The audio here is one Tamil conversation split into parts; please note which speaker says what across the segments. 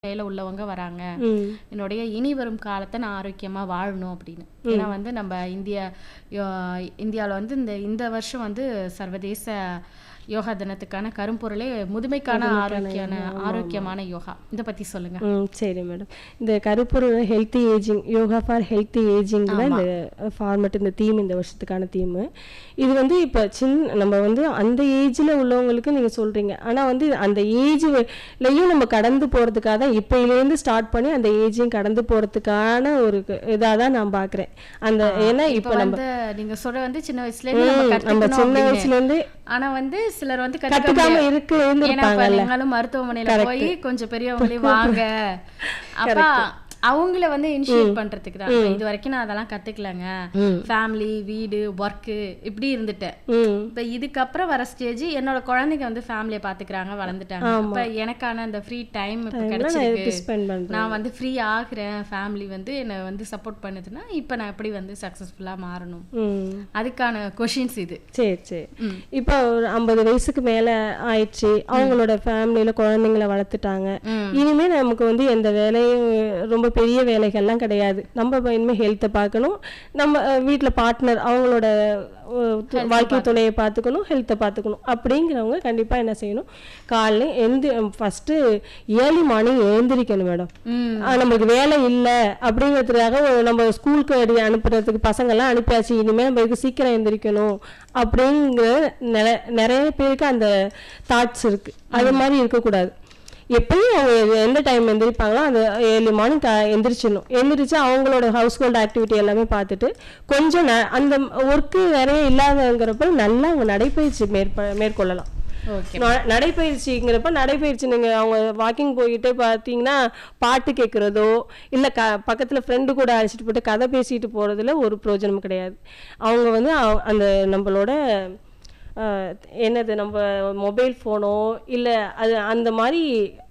Speaker 1: நிலையில உள்ளவங்க வராங்க
Speaker 2: ம்
Speaker 1: என்னுடைய இனி வரும் காலத்தை நான் ஆரோக்கியமா வாழணும் அப்படின்னு ஏன்னா வந்து நம்ம இந்தியா இந்தியாவில் வந்து இந்த இந்த வருஷம் வந்து சர்வதேச யோகா தினத்துக்கான கரும்பொருளே முதுமைக்கான ஆரோக்கியான ஆரோக்கியமான யோகா இதை பத்தி சொல்லுங்க
Speaker 2: ம் சரி மேடம் இந்த கருப்பொருள் healthy ageing yoga for healthy ageing தான் இந்த ஃபார்மெட் இந்த தீம் இந்த வருஷத்துக்கான தீமு இது வந்து இப்போ சின்ன நம்ம வந்து அந்த ஏஜில் உள்ளவங்களுக்கு நீங்கள் சொல்கிறீங்க ஆனால் வந்து அந்த ஏஜ்லையும் நம்ம கடந்து போகிறதுக்காக தான் இப்போலேருந்து ஸ்டார்ட் பண்ணி அந்த ஏஜையும் கடந்து போகிறதுக்கான ஒரு இதாக தான் நான் பார்க்குறேன் அந்த ஏன்னா இப்போ
Speaker 1: இப்போ
Speaker 2: நம்ம
Speaker 1: வந்து நீங்க சொல்ற வந்து சின்ன வயசுல இருந்து நம்ம
Speaker 2: ம், நம்ம
Speaker 1: கத்துக்கணும்
Speaker 2: சின்ன
Speaker 1: அப்படின்னு.
Speaker 2: வயசுலேருந்து
Speaker 1: ஆனா வந்து சிலர் வந்து கத்துக்க
Speaker 2: கற்றுக்காம
Speaker 1: முடியாது.
Speaker 2: இருக்கு
Speaker 1: ஏன்னா இப்ப
Speaker 2: இருந்திருப்பாங்கல்ல
Speaker 1: நீங்களும் மருத்துவமனையில போய் கொஞ்சம் பெரியவங்களையும் வாங்க அப்ப அவங்கள வந்து இனிஷியேட் பண்றதுக்கு தான் இப்ப இது வரைக்கும் நான் அதெல்லாம் கத்துக்கலங்க
Speaker 2: ம்.
Speaker 1: ஃபேமிலி வீடு ஒர்க்கு இப்படி இருந்துட்டேன்
Speaker 2: ம்
Speaker 1: இப்ப இதுக்கப்புறம் வர ஸ்டேஜ் என்னோட குழந்தைங்க வந்து ஃபேமிலியை பாத்துக்கிறாங்க வளர்ந்துட்டாங்க இப்ப எனக்கான அந்த ஃப்ரீ டைம் இப்ப
Speaker 2: நான்
Speaker 1: கிடைச்சிருக்கு
Speaker 2: எப்படி ஸ்பெண்ட் பண்ணுறேன்
Speaker 1: நான் வந்து ஃப்ரீ ஆகுறேன் ஃபேமிலி வந்து என்னை வந்து சப்போர்ட் பண்ணுதுன்னா இப்ப நான் எப்படி வந்து சக்சஸ்ஃபுல்லா மாறணும்
Speaker 2: ம்
Speaker 1: அதுக்கான கொஷின்ஸ் இது
Speaker 2: சரி சரி இப்போ ஒரு ஐம்பது வயசுக்கு மேல ஆயிடுச்சு அவங்களோட ஃபேமிலியில குழந்தைங்கள வளர்த்துட்டாங்க
Speaker 1: ம்.
Speaker 2: இனிமே நமக்கு வந்து எந்த வேலையும் ரொம்ப பெரிய வேலைகள்லாம் கிடையாது நம்ம இப்ப இனிமே ஹெல்த்தை பார்க்கணும் நம்ம அஹ், வீட்ல பார்ட்னர் அவங்களோட அஹ், து- வாழ்க்கை துணையை பார்த்துக்கணும் ஹெல்த்தை பார்த்துக்கணும் அப்படிங்கிறவங்க கண்டிப்பா என்ன செய்யணும் காலைல எந்த ஃபர்ஸ்ட் ஏர்லி மார்னிங் எழுந்திரிக்கணும் மேடம்
Speaker 1: ம்
Speaker 2: ஆ, நம்மளுக்கு வேலை இல்லை அப்படிங்கிறதுக்காக ஒரு நம்ம ஸ்கூலுக்கு அடி அனுப்புறதுக்கு பசங்கெல்லாம் அனுப்பியாச்சு இனிமேல் நம்ம இதுக்கு சீக்கிரம் எந்திரிக்கணும் அப்படிங்கிற நிற- நிறைய பேருக்கு அந்த தாட்ஸ் இருக்கு அது மாதிரி இருக்கக்கூடாது எப்பயும் அவங்க எ- எந்த டைம் எந்திரிப்பாங்களோ அந்த ஏழு மார்னிங் எந்திரிச்சிடணும் எந்திரிச்சு அவங்களோட ஹவுஸ் ஹோல்ட் ஆக்டிவிட்டி எல்லாமே பார்த்துட்டு கொஞ்சம் ந- அந்த ஒர்க்கு நிறைய இல்லாதங்கிறப்ப நல்லா அவங்க நடைப்பயிற்சி மேற்ப மேற்கொள்ளலாம்
Speaker 1: ஓகே
Speaker 2: ந- நடைப்பயிற்சிங்கிறப்ப நடைப்பயிற்சி நீங்க அவங்க வாக்கிங் போயிட்டு பார்த்தீங்கன்னா பாட்டு கேட்குறதோ இல்ல க பக்கத்துல ஃப்ரெண்டு கூட அழைச்சிட்டு போயிட்டு கதை பேசிட்டு போறதுல ஒரு பிரயோஜனம் கிடையாது அவங்க வந்து அவ- அந்த நம்மளோட அஹ், என்னது நம்ம மொபைல் ஃபோனோ இல்லை அது அந்த மாதிரி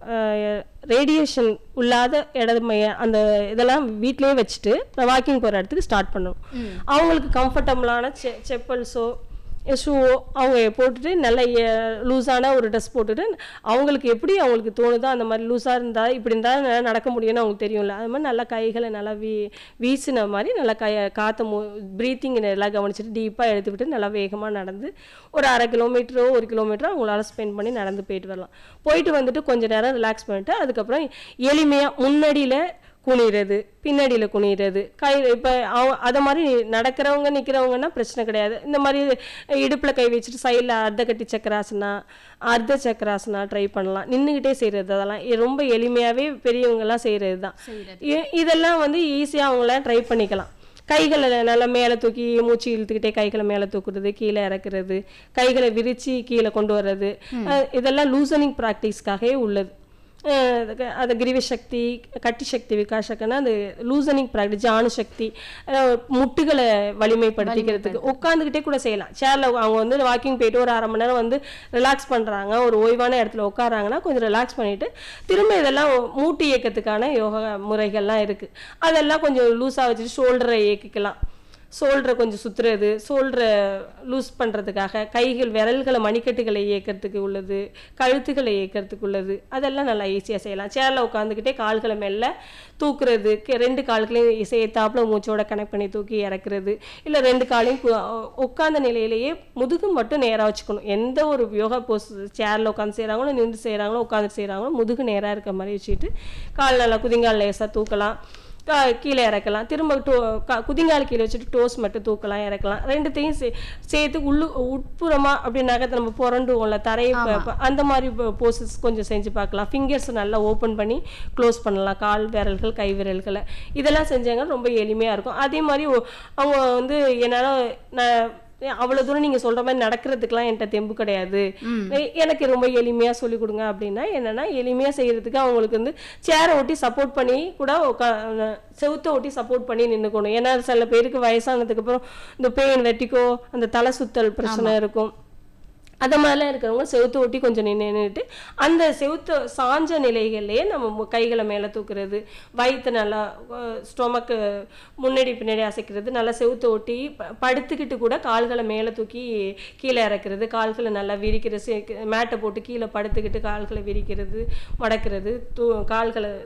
Speaker 2: ரேடியேஷன் இல்லாத இடமைய அந்த இதெல்லாம் வீட்டிலேயே வச்சுட்டு வாக்கிங் போகிற இடத்துக்கு ஸ்டார்ட் பண்ணணும் அவங்களுக்கு கம்ஃபர்டபுளான செ செப்பல்ஸோ ஷூவோ அவங்க போட்டுட்டு நல்ல லூஸான ஒரு ட்ரெஸ் போட்டுட்டு அவங்களுக்கு எப்படி அவங்களுக்கு தோணுதோ அந்த மாதிரி லூஸாக இருந்தால் இப்படி இருந்தால் நல்லா நடக்க முடியும்னு அவங்களுக்கு தெரியும்ல அது மாதிரி நல்லா கைகளை நல்லா வீ வீசின மாதிரி நல்லா கை காற்று மூ ப்ரீத்திங் நல்லா கவனிச்சுட்டு டீப்பாக எடுத்து விட்டு நல்லா வேகமாக நடந்து ஒரு அரை கிலோமீட்டரோ ஒரு கிலோமீட்டரோ அவங்களால ஸ்பெண்ட் பண்ணி நடந்து போயிட்டு வரலாம் போயிட்டு வந்துட்டு கொஞ்ச நேரம் ரிலாக்ஸ் பண்ணிட்டு அதுக்கப்புறம் எளிமையாக முன்னாடியில் குனிறது பின்னாடியில் குனிறது கை இப்போ அவ அதை மாதிரி நடக்கிறவங்க நிற்கிறவங்கன்னா பிரச்சனை கிடையாது இந்த மாதிரி இடுப்பில் கை வச்சுட்டு சைடில் அர்த்த கட்டி சக்கராசனா அர்த்த சக்கராசனா ட்ரை பண்ணலாம் நின்றுக்கிட்டே செய்கிறது அதெல்லாம் எ- ரொம்ப எளிமையாகவே பெரியவங்கெல்லாம் செய்கிறது தான்
Speaker 1: செய்யறது
Speaker 2: இ- இதெல்லாம் வந்து ஈஸியாக அவங்களாம் ட்ரை பண்ணிக்கலாம் கைகளை நல்லா மேலே தூக்கி மூச்சு இழுத்துக்கிட்டே கைகளை மேலே தூக்குறது கீழே இறக்குறது கைகளை விரிச்சு கீழே கொண்டு வர்றது அஹ் இதெல்லாம் லூசனிங் ப்ராக்டிஸ்க்காகவே உள்ளது அஹ் அதுக்கு- அது கிரிவ சக்தி கட்டி சக்தி விகாசக்கன்னா அது லூசனிங் ப்ராக்டிஸ் ஜானு சக்தி அஹ் முட்டுகளை வலிமைப்படுத்திக்கிறதுக்கு உட்காந்துக்கிட்டே கூட செய்யலாம் சேர்ல அவங்க வந்து வாக்கிங் போயிட்டு ஒரு அரை மணி நேரம் வந்து ரிலாக்ஸ் பண்றாங்க ஒரு ஓய்வான இடத்துல உட்காராங்கன்னா கொஞ்சம் ரிலாக்ஸ் பண்ணிட்டு திரும்ப இதெல்லாம் மூட்டு இயக்கத்துக்கான யோகா முறைகள்லாம் இருக்கு அதெல்லாம் கொஞ்சம் லூஸா வச்சுட்டு ஷோல்டரை இயக்கிக்கலாம் ஷோல்டரை கொஞ்சம் சுத்துறது ஷோல்டரை லூஸ் பண்ணுறதுக்காக கைகள் விரல்களை மணிக்கட்டுகளை இயக்கிறதுக்கு உள்ளது கழுத்துக்களை இயக்கிறதுக்கு உள்ளது அதெல்லாம் நல்லா ஈஸியாக செய்யலாம் சேரில் உட்காந்துக்கிட்டே கால்களை மெல்ல தூக்குறது கே- ரெண்டு கால்களையும் சேர்த்தாப்புல மூச்சோட கனெக்ட் பண்ணி தூக்கி இறக்குறது இல்லை ரெண்டு காலையும் கு- உட்கார்ந்த நிலையிலேயே முதுகு மட்டும் நேராக வச்சுக்கணும் எந்த ஒரு யோகா போஸ் சேரில் உட்காந்து செய்கிறாங்களோ நின்று செய்கிறாங்களோ உட்காந்து செய்கிறாங்களோ முதுகு நேராக இருக்க மாதிரி வச்சுட்டு கால் நல்லா குதிங்கால் லேசாக தூக்கலாம் கா- கீழே இறக்கலாம் திரும்ப டோ க- குதிங்கால் கீழே வச்சுட்டு டோஸ் மட்டும் தூக்கலாம் இறக்கலாம் ரெண்டுத்தையும் சே சேர்த்து உள்ளு உட்புறமா அப்படி நகத்தை நம்ம புரண்டுவோம்ல தரையை ப- ப- அந்த மாதிரி போசஸ் கொஞ்சம் செஞ்சு பார்க்கலாம் ஃபிங்கர்ஸ் நல்லா ஓப்பன் பண்ணி க்ளோஸ் பண்ணலாம் கால் விரல்கள் கை விரல்களை இதெல்லாம் செஞ்சாங்க ரொம்ப எளிமையாக இருக்கும் அதே மாதிரி ஒ- அவங்க வந்து என்னால் நான் அவ்வளோ தூரம் நீங்கள் சொல்கிற மாதிரி நடக்கிறதுக்கெலாம் என்கிட்ட தெம்பு கிடையாது எ- எனக்கு ரொம்ப எளிமையாக சொல்லி கொடுங்க அப்படின்னா என்னன்னா எளிமையாக செய்கிறதுக்கு அவங்களுக்கு வந்து சேரை ஒட்டி சப்போர்ட் பண்ணி கூட உக்கா செவுத்தை ஒட்டி சப்போர்ட் பண்ணி நின்றுக்கணும் ஏன்னா சில பேருக்கு வயசானதுக்கு அப்புறம் இந்த பெயின் வெட்டிக்கோ அந்த தலை சுத்தல் பிரச்சனை இருக்கும் அந்த மாதிரிலாம் இருக்கிறவங்க செவுத்து ஒட்டி கொஞ்சம் நின்று நின்றுட்டு அந்த செவுத்து சாஞ்ச நிலைகள்லேயே நம்ம மு- கைகளை மேலே தூக்குறது வயிற்று நல்லா ஸ்டொமக்கு முன்னாடி பின்னாடி அசைக்கிறது நல்லா செவுத்து ஒட்டி ப- படுத்துக்கிட்டு கூட கால்களை மேலே தூக்கி கீழே இறக்குறது கால்களை நல்லா விரிக்கிறது மேட்டை போட்டு கீழே படுத்துக்கிட்டு கால்களை விரிக்கிறது மடக்கிறது தூ கால்களை